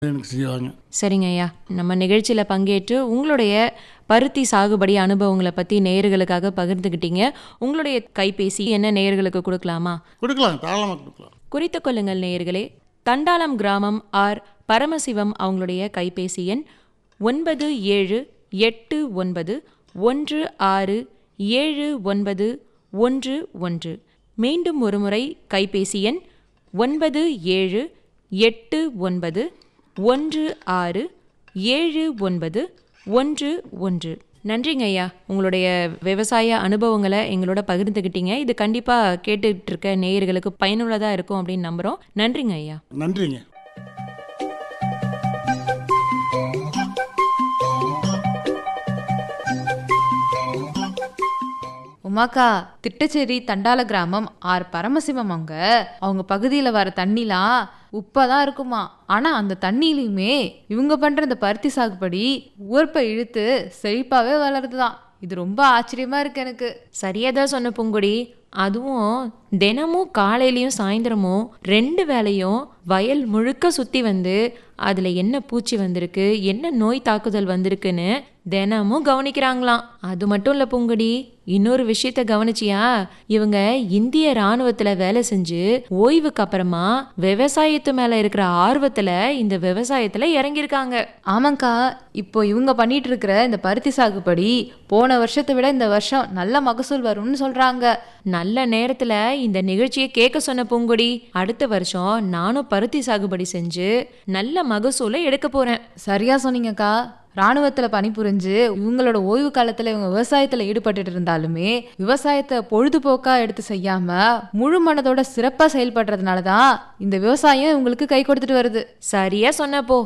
எனக்கு செய்வாங்க சரிங்க ஐயா நம்ம நிகழ்ச்சியில் பங்கேற்று உங்களுடைய பருத்தி சாகுபடி அனுபவங்களை பற்றி நேயர்களுக்காக பகிர்ந்துக்கிட்டீங்க உங்களுடைய கைபேசி என்ன நேயர்களுக்கு கொடுக்கலாமா கொடுக்கலாம் தாராளமாக கொடுக்கலாம் குறித்து கொள்ளுங்கள் நேயர்களே தண்டாளம் கிராமம் ஆர் பரமசிவம் அவங்களுடைய கைபேசி எண் ஒன்பது ஏழு எட்டு ஒன்பது ஒன்று ஆறு ஏழு ஒன்பது ஒன்று ஒன்று மீண்டும் ஒருமுறை கைபேசி எண் ஒன்பது ஏழு எட்டு ஒன்பது ஒன்று ஆறு ஏழு ஒன்பது ஒன்று ஒன்று நன்றிங்க ஐயா உங்களுடைய விவசாய அனுபவங்களை எங்களோட பகிர்ந்துக்கிட்டீங்க இது கண்டிப்பாக கேட்டுட்டு இருக்க நேயர்களுக்கு பயனுள்ளதாக இருக்கும் அப்படின்னு நம்புகிறோம் நன்றிங்க ஐயா நன்றிங்க உமாக்கா திட்டச்சேரி தண்டால கிராமம் ஆர் பரமசிவம் அவங்க அவங்க பகுதியில் வர தண்ணிலாம் உப்பாக தான் இருக்குமா ஆனால் அந்த தண்ணியிலையுமே இவங்க பண்ணுற இந்த பருத்தி சாகுபடி உவர்ப்பை இழுத்து செழிப்பாகவே வளருதுதான் இது ரொம்ப ஆச்சரியமா இருக்கு எனக்கு சரியாக தான் சொன்ன பூங்குடி அதுவும் தினமும் காலையிலயும் சாயந்தரமும் ரெண்டு வேளையும் வயல் முழுக்க சுற்றி வந்து அதில் என்ன பூச்சி வந்திருக்கு என்ன நோய் தாக்குதல் வந்திருக்குன்னு தினமும் கவனிக்கிறாங்களாம் அது மட்டும் இல்லை பூங்குடி இன்னொரு விஷயத்த கவனிச்சியா இவங்க இந்திய ராணுவத்தில் வேலை செஞ்சு ஓய்வுக்கு அப்புறமா விவசாயத்து மேலே இருக்கிற ஆர்வத்தில் இந்த விவசாயத்தில் இறங்கியிருக்காங்க ஆமாங்க்கா இப்போ இவங்க பண்ணிட்டு இருக்கிற இந்த பருத்தி சாகுபடி போன வருஷத்தை விட இந்த வருஷம் நல்ல மகசூல் வரும்னு சொல்றாங்க நல்ல நேரத்துல இந்த நிகழ்ச்சியை கேட்க சொன்ன பூங்குடி அடுத்த வருஷம் நானும் பருத்தி சாகுபடி செஞ்சு நல்ல மகசூலை எடுக்க போறேன் சரியா சொன்னீங்கக்கா ராணுவத்துல பணிபுரிஞ்சு இவங்களோட ஓய்வு காலத்துல இவங்க விவசாயத்துல ஈடுபட்டுட்டு இருந்தாலுமே விவசாயத்தை பொழுதுபோக்கா எடுத்து செய்யாம முழு மனதோட சிறப்பா செயல்படுறதுனால தான் இந்த விவசாயம் இவங்களுக்கு கை கொடுத்துட்டு வருது சரியா சொன்ன போ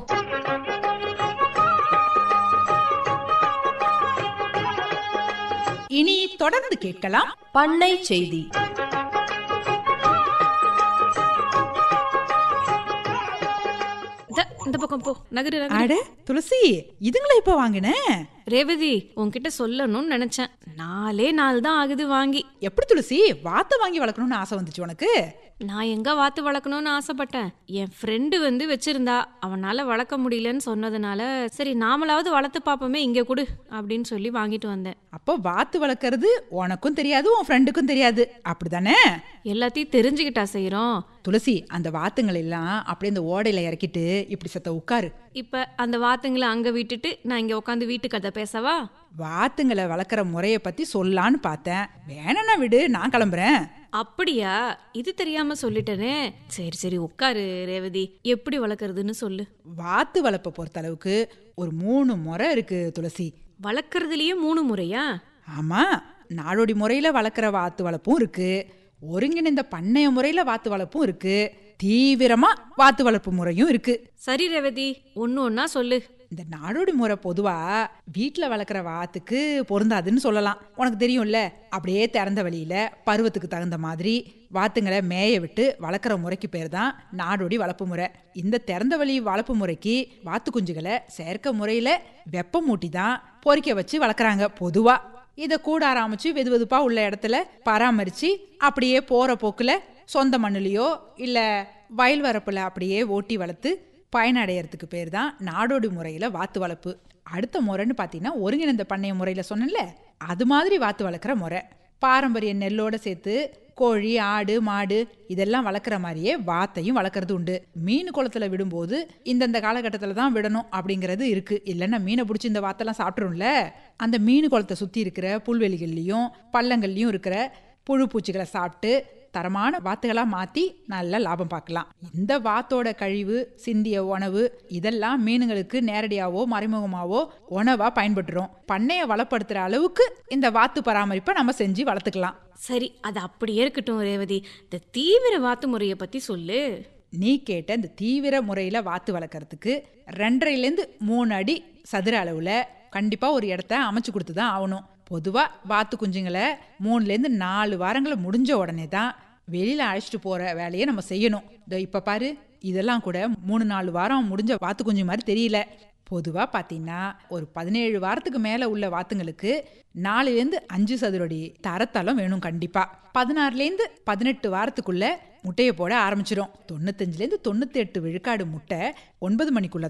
இனி தொடர்ந்து கேட்கலாம் பண்ணை செய்தி த- இந்த பக்கம் போ நகரு நகரு அட துளசி இதுங்களா இப்ப வாங்கின ரேவதி உன்கிட்ட சொல்லணும்னு நினைச்சேன் நாலே நாள் தான் ஆகுது வாங்கி எப்படி துளசி வாத்தை வாங்கி வளர்க்கணும்னு ஆசை வந்துச்சு உனக்கு நான் எங்க வாத்து வளர்க்கணும்னு ஆசைப்பட்டேன் என் ஃப்ரெண்டு வந்து வச்சிருந்தா அவனால வளர்க்க முடியலன்னு சொன்னதுனால சரி நாமளாவது வளர்த்து பார்ப்போமே இங்க கொடு அப்படின்னு சொல்லி வாங்கிட்டு வந்தேன் அப்போ வாத்து வளர்க்கறது உனக்கும் தெரியாது உன் ஃப்ரெண்டுக்கும் தெரியாது அப்படிதானே எல்லாத்தையும் தெரிஞ்சுக்கிட்டா செய்றோம் துளசி அந்த வாத்துங்களை எல்லாம் அப்படியே இந்த ஓடையில இறக்கிட்டு இப்படி சத்த உட்காரு இப்ப அந்த வாத்துங்களை அங்க விட்டுட்டு நான் இங்க உட்காந்து வீட்டு கதை பேசவா வாத்துங்களை வளர்க்குற முறைய பத்தி சொல்லான்னு பார்த்தேன் வேணா விடு நான் கிளம்புறேன் அப்படியா இது தெரியாம சொல்லிட்டேனே சரி சரி உட்காரு ரேவதி எப்படி வளர்க்கறதுன்னு சொல்லு வாத்து வளர்ப்பை பொறுத்த அளவுக்கு ஒரு மூணு முறை இருக்கு துளசி வளர்க்கறதுலயே மூணு முறையா ஆமா நாடோடி முறையில வளர்க்குற வாத்து வளர்ப்பும் இருக்கு ஒருங்கிணைந்த பண்ணைய முறையில வாத்து வளர்ப்பும் இருக்கு தீவிரமா வாத்து வளர்ப்பு முறையும் இருக்கு சரி ரேவதி ஒன்னு ஒன்னா சொல்லு இந்த நாடோடி முறை பொதுவா வீட்டில் வளர்க்குற வாத்துக்கு பொருந்தாதுன்னு சொல்லலாம் உனக்கு தெரியும்ல அப்படியே திறந்த வழியில பருவத்துக்கு தகுந்த மாதிரி வாத்துங்களை மேய விட்டு வளர்க்குற முறைக்கு பேர் தான் நாடோடி வளர்ப்பு முறை இந்த திறந்த வழி வளர்ப்பு முறைக்கு வாத்து குஞ்சுகளை செயற்கை முறையில் வெப்பம் மூட்டி தான் பொறிக்க வச்சு வளர்க்குறாங்க பொதுவா இதை கூடார அமைச்சு வெது வெதுப்பா உள்ள இடத்துல பராமரிச்சு அப்படியே போற போக்குல சொந்த மண்ணுலயோ இல்ல வயல் வரப்புல அப்படியே ஓட்டி வளர்த்து பயனடையறதுக்கு பேர் தான் நாடோடி முறையில் வாத்து வளர்ப்பு அடுத்த முறைன்னு பார்த்தீங்கன்னா ஒருங்கிணைந்த பண்ணைய முறையில் சொன்னேன்ல அது மாதிரி வாத்து வளர்க்குற முறை பாரம்பரிய நெல்லோட சேர்த்து கோழி ஆடு மாடு இதெல்லாம் வளர்க்குற மாதிரியே வாத்தையும் வளர்க்குறது உண்டு மீன் குளத்துல விடும்போது இந்தந்த காலகட்டத்தில் தான் விடணும் அப்படிங்கிறது இருக்கு இல்லைன்னா மீனை பிடிச்சி இந்த வாத்தெல்லாம் சாப்பிட்ரும்ல அந்த மீன் குளத்தை சுற்றி இருக்கிற புல்வெளிகள்லையும் பள்ளங்கள்லையும் இருக்கிற புழு பூச்சிகளை சாப்பிட்டு தரமான வாத்துகளாக மாற்றி நல்ல லாபம் பார்க்கலாம் இந்த வாத்தோட கழிவு சிந்திய உணவு இதெல்லாம் மீனுங்களுக்கு நேரடியாவோ மறைமுகமாவோ உணவாக பயன்பட்டுரும் பண்ணையை வளப்படுத்துகிற அளவுக்கு இந்த வாத்து பராமரிப்பை நம்ம செஞ்சு வளர்த்துக்கலாம் சரி அது அப்படியே இருக்கட்டும் ரேவதி இந்த தீவிர வாத்து முறையை பத்தி சொல்லு நீ கேட்ட இந்த தீவிர முறையில் வாத்து வளர்க்குறதுக்கு ரெண்டரைலேருந்து மூணு அடி சதுர அளவில் கண்டிப்பாக ஒரு இடத்த அமைச்சு கொடுத்து தான் ஆகணும் பொதுவாக வாத்து குஞ்சுங்களை மூணுலேருந்து நாலு வாரங்களை முடிஞ்ச உடனே தான் வெளியில் அழைச்சிட்டு போகிற வேலையை நம்ம செய்யணும் இதோ இப்போ பாரு இதெல்லாம் கூட மூணு நாலு வாரம் முடிஞ்ச வாத்து குஞ்சு மாதிரி தெரியல பொதுவாக பார்த்தீங்கன்னா ஒரு பதினேழு வாரத்துக்கு மேலே உள்ள வாத்துங்களுக்கு நாலுலேருந்து அஞ்சு சதுரடி தரத்தளம் வேணும் கண்டிப்பாக பதினாறுலேருந்து பதினெட்டு வாரத்துக்குள்ள முட்டையை போட ஆரம்பிச்சிடும் தொண்ணூத்தஞ்சுலேருந்து தொண்ணூற்றி எட்டு விழுக்காடு முட்டை ஒன்பது மணிக்குள்ள